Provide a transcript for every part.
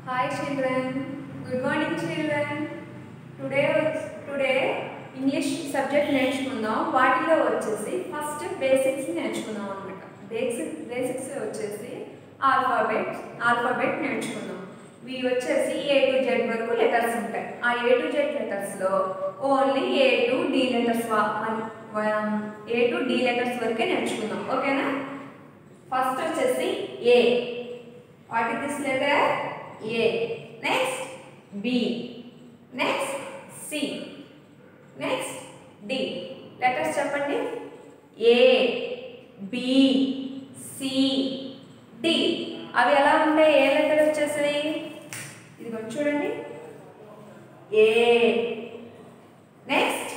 Hi children. Good morning children. Today today English subject నేర్చుకుందాం వాటిలో వచ్చేసి ఫస్ట్ బేసిక్స్ నేర్చుకుందాం అనమాట బేసిక్ బేసిక్స్ వచ్చేసి ఆల్ఫాబెట్ ఆల్ఫాబెట్ నేర్చుకుందాం ఇవి వచ్చేసి ఏ టు జెడ్ వరకు లెటర్స్ ఉంటాయి ఆ ఏ టు జెడ్ లెటర్స్లో only A to D letters A to D letters వరకే నేర్చుకుందాం ఓకేనా ఫస్ట్ వచ్చేసి A what is this letter A next B next C next D letters చెప్పండి ఏ బి సి డి అవి ఎలా ఉంటాయి ఏ లెటర్ వచ్చేసి ఇది కొంచెం చూడండి A next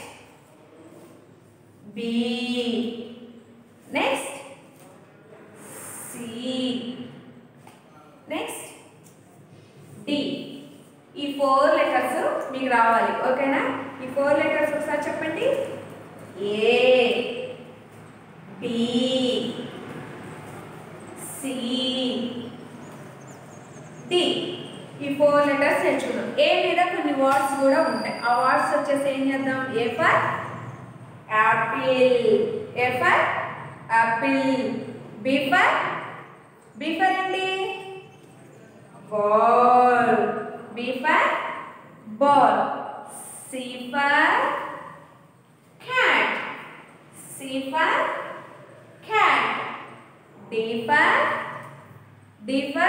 B next C next D ఈ ఫోర్ లెటర్స్ మీకు రావాలి ఓకేనా ఈ ఫోర్ లెటర్స్ ఒకసారి చెప్పండి ఏ బి సి డి ఈ ఫోర్ లెటర్స్ నేర్చుకుందాం ఏ మీద కొన్ని వర్డ్స్ కూడా ఉంటాయి ఆ వర్డ్స్ వచ్చేసి ఏం చేద్దాం A for apple A for apple B for B for ఏంటి ball. B for ball. C for cat. C for cat. D for D for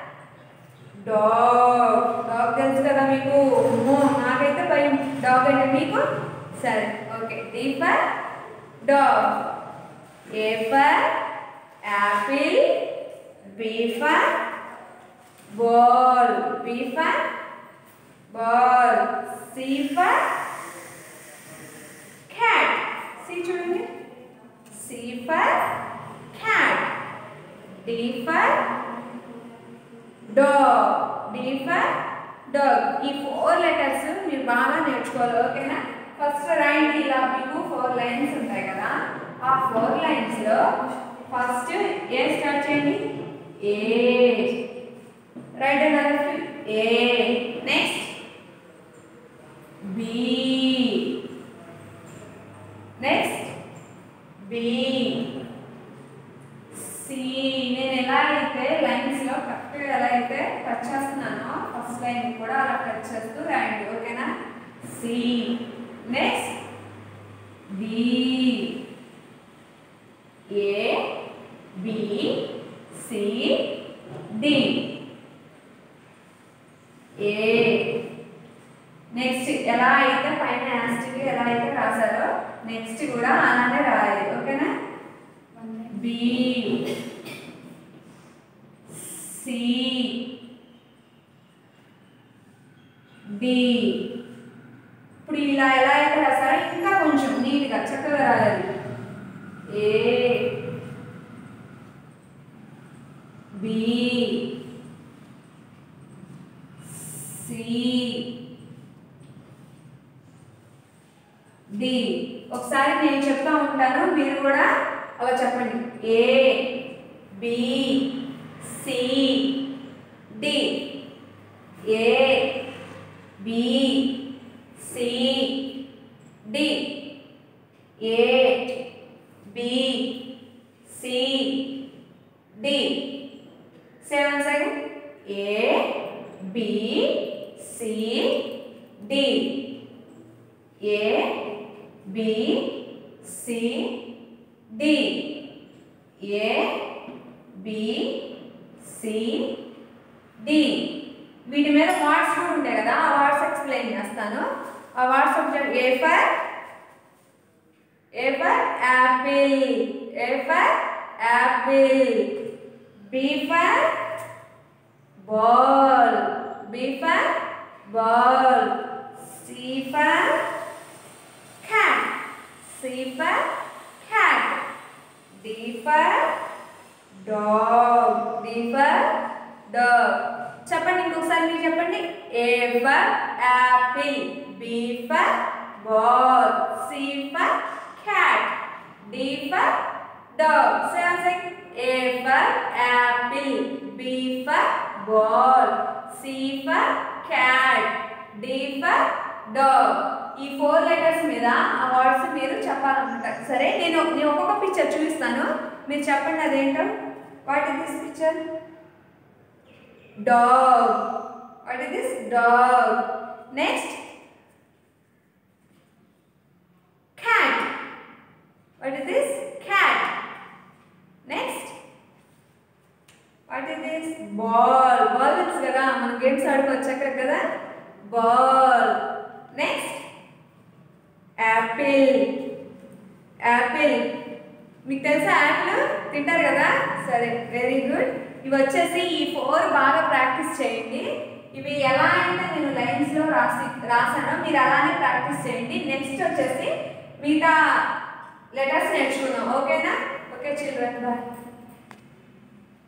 dog. Dog తెలుసు కదా మీకు అమ్మో, నాకైతే భయం డాగ్ అంటే మీకు సరే okay D for dog A for apple B for ball B for ball C for cat C చూడండి C for cat D for dog D for dog ఈ ఫోర్ లెటర్స్ మీరు బాగా నేర్చుకోవాలి ఓకేనా ఫస్ట్ రాయండి ఇలా మీకు ఫోర్ లైన్స్ ఉంటాయి కదా ఆ ఫోర్ లైన్స్లో ఫస్ట్ ఏ స్టార్ట్ చేయండి ఏ right and left A next B next B C నేను ఎలా అయితే లైన్స్ లో కరెక్ట్గా ఎలా అయితే టచ్ చేస్తున్నానో ఫస్ట్ లైన్ కూడా అలా టచ్ చేస్తూ రాయండి ఓకేనా C next B A B C D A next ఎలా అయితే పైన యాస్టిక్ ఎలా అయితే రాశారో నెక్స్ట్ కూడా అలానే రాయాలి ఓకేనా బి సి డి ఇప్పుడు ఇలా ఎలా అయితే రాశారో ఇంకా కొంచెం నీట్గా చక్కగా రాయాలి ఏ బి సి డి ఒకసారి నేను చెప్తా ఉంటాను మీరు కూడా అలా చెప్పండి A B C D A B C D A B C D seven second A B C D A B C D A B C D వీటి మీద వర్డ్స్ కూడా ఉంటాయి కదా ఆ వర్డ్స్ ఎక్స్ప్లెయిన్ చేస్తాను ఆ words subject A for A for apple A for apple B for ball B for ball C for cat C for cat D for dog D for dog చెప్పండి ఇంకొకసారి మీరు చెప్పండి A for apple B for ball C for cat D for dog. Say on second. A for apple. B for ball C for cat D for dog ఈ four letters మీద ఆ words మీరు చెప్పాలన్నమాట సరే నేను నేను ఒక్కొక్క పిక్చర్ చూపిస్తాను మీరు చెప్పండి అదేంటో what is this picture dog what is this dog next cat what is this cat next what is this ball ball తెలుసు కదా మనం గేమ్స్ ఆడుకోవచ్చాక కదా బాల్ నెక్స్ట్ యాపిల్ యాపిల్ మీకు తెలుసా యాపిల్ తింటారు కదా సరే వెరీ గుడ్ ఇవి వచ్చేసి ఈ ఫోర్ బాగా ప్రాక్టీస్ చేయండి ఇవి ఎలా అయితే నేను లైన్స్లో రాసి రాసానో మీరు అలానే ప్రాక్టీస్ చేయండి నెక్స్ట్ వచ్చేసి మిగతా లెటర్స్ నేర్చుకుందాం ఓకేనా ఓకే చిల్డ్రన్ బాయ్